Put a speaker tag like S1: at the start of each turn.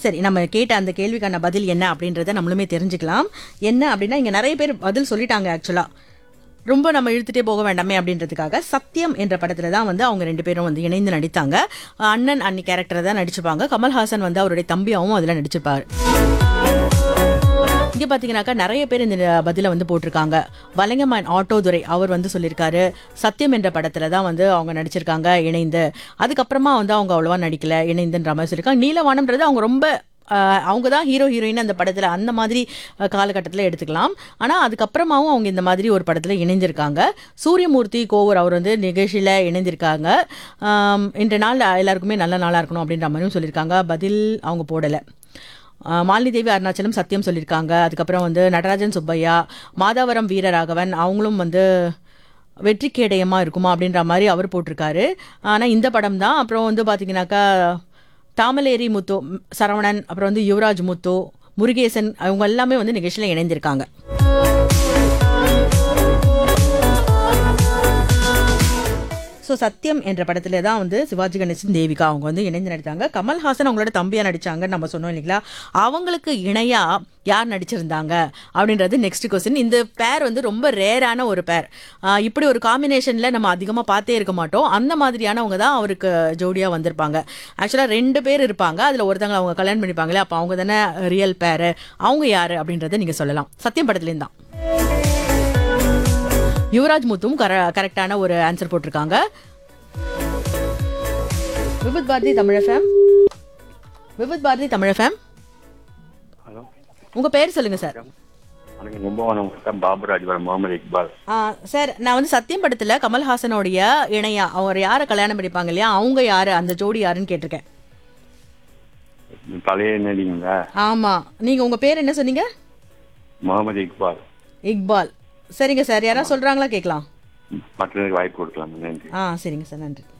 S1: சரி நம்ம கேட்ட அந்த கேள்விக்கான பதில் என்ன அப்படின்றத நம்மளுமே தெரிஞ்சுக்கலாம் என்ன அப்படின்னா இங்க நிறைய பேர் பதில் சொல்லிட்டாங்க ஆக்சுவலா ரொம்ப நம்ம இழுத்துட்டே போக வேண்டாமே அப்படின்றதுக்காக சத்தியம் என்ற படத்துல தான் வந்து அவங்க ரெண்டு பேரும் வந்து இணைந்து நடித்தாங்க அண்ணன் அண்ணி கேரக்டரை தான் நடிச்சிருப்பாங்க கமல்ஹாசன் வந்து அவருடைய தம்பியாவும் அதுல நடிச்சிருப்பாரு இங்க பாத்தீங்கன்னாக்கா நிறைய பேர் இந்த பதில வந்து போட்டிருக்காங்க வலங்கமான் ஆட்டோதுரை அவர் வந்து சொல்லியிருக்காரு சத்தியம் என்ற படத்துல தான் வந்து அவங்க நடிச்சிருக்காங்க இணைந்து அதுக்கப்புறமா வந்து அவங்க அவ்வளவா நடிக்கல இணைந்துன்ற மாதிரி சொல்லியிருக்காங்க நீலவானம்ன்றது அவங்க ரொம்ப ஆஹ், அவங்க தான் ஹீரோ ஹீரோயின் அந்த படத்தில் அந்த மாதிரி காலகட்டத்தில் எடுத்துக்கலாம் ஆனால் அதுக்கப்புறமாவும் அவங்க இந்த மாதிரி ஒரு படத்தில் இணைஞ்சிருக்காங்க சூரியமூர்த்தி கோவூர் அவர் வந்து நிகழ்ச்சியில் இணைந்திருக்காங்க ஆம், இன்றைய நாள் எல்லாருக்குமே நல்ல நாளாக இருக்கணும் அப்படின்ற மாதிரியும் சொல்லியிருக்காங்க பதில் அவங்க போடலை ஆஹ் மாலினி தேவி அருணாச்சலம் சத்தியம் சொல்லியிருக்காங்க அதுக்கப்புறம் வந்து நடராஜன் சுப்பையா மாதாவரம் வீரராகவன் அவங்களும் வந்து வெற்றி கேடயமா இருக்குமா அப்படின்ற மாதிரி அவர் போட்டிருக்காரு ஆனால் இந்த படம் தான் அப்புறம் வந்து பார்த்தீங்கன்னாக்கா தாமலேரி முத்து ம், சரவணன் அப்புறம் வந்து யுவராஜ் முத்து முருகேசன் அவங்க எல்லாமே வந்து நிகழ்ச்சியில் இணைந்திருக்காங்க ஸோ சத்தியம் என்ற படத்துல தான் வந்து சிவாஜி கணேசன் தேவிகா அவங்க வந்து இணைந்து நடித்தாங்க கமல்ஹாசன் அவங்களோட தம்பியா நடிச்சாங்கன்னு நம்ம சொன்னோம் இல்லைங்களா அவங்களுக்கு இணையா யார் நடிச்சிருந்தாங்க அப்படின்றது நெக்ஸ்ட் கொஸ்டின் இந்த பேர் வந்து ரொம்ப ரேரான ஒரு பேர் இப்படி ஒரு காம்பினேஷன்ல நம்ம அதிகமா பார்த்தே இருக்க மாட்டோம் அந்த மாதிரியானவங்க தான் அவருக்கு ஜோடியா வந்திருப்பாங்க ஆக்சுவலா ரெண்டு பேர் இருப்பாங்க அதுல ஒருத்தங்க அவங்க கல்யாணம் பண்ணிப்பாங்களே அப்போ அவங்க தானே ரியல் பேர் அவங்க யாரு அப்படின்றத நீங்க சொல்லலாம் சத்தியம் படத்துலேருந்து தான் யுவராஜ் முத்தும் கர கரெக்டான ஒரு ஆன்சர் போட்டிருக்காங்க விபத் பாரதி தமிழ் ஃபேம் விபத் பாரதி தமிழ் ஃபேம்
S2: ஹலோ
S1: உங்க பேர் சொல்லுங்க சார்
S2: வணக்கம் கும்பகோணம் வட்டம் பாபுராஜ் வரம் முகமது இக்பால்
S1: சார் நான் வந்து சத்தியம் படத்துல கமல்ஹாசனுடைய இணையா அவர் யாரை கல்யாணம் பண்ணிப்பாங்க இல்லையா அவங்க யாரு அந்த ஜோடி யாருன்னு கேட்டிருக்கேன்
S2: பழைய நடிங்களா
S1: ஆமா நீங்க உங்க பேர் என்ன சொன்னீங்க
S2: முகமது இக்பால்
S1: இக்பால் சரிங்க சார் யாராவது சொல்றாங்களா கேட்கலாம்
S2: மற்றவருக்கு வாய்ப்பு கொடுக்கலாம் நன்றி
S1: ஆ சரிங்க சார் நன்றி